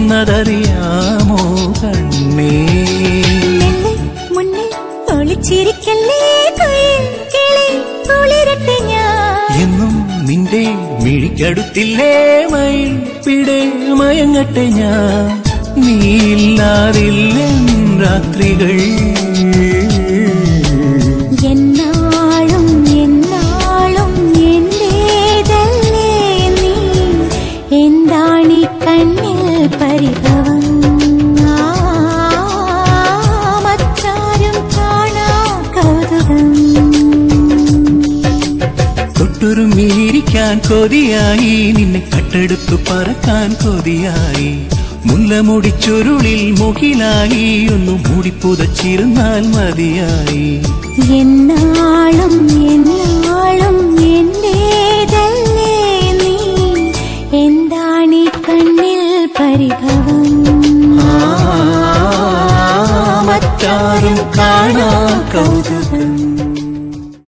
എന്നതറിയാമോ കണ്ണേ മെല്ലെ മുന്നിൽ ഒളിച്ചിരിക്കല്ലേ കുയിൽ കിളി കുളിരട്ടെ ഞാൻ എന്നും നിന്റെ മിഴിക്കടുത്തില്ലേ മയിൽ പിടെ മയങ്ങട്ടെ ഞാൻ നീയില്ലാതില്ല രാത്രികൾ എന്നാളും എന്നാളും എന്റേതല്ലേ നീ എന്താണീ കണ്ണിൽ പരിഭവം ആ, മറ്റാരും കാണാ കൗതുകം തൊട്ടുരുമ്മിയിരിക്കാൻ കൊതിയായി നിന്നെ കട്ടെടുത്തു പറക്കാൻ കൊതിയായി മുല്ലമുടി ചുരുളിൽ മുകിലായി ഒന്ന് മൂടിപ്പുതച്ചിരുന്നാൽ മതിയായി എന്നാളും എന്നാളും എന്റേതല്ലേ നീ എന്താണീ കണ്ണിൽ പരിഭവം ആ, മറ്റാരും കാണാ കൗതുകം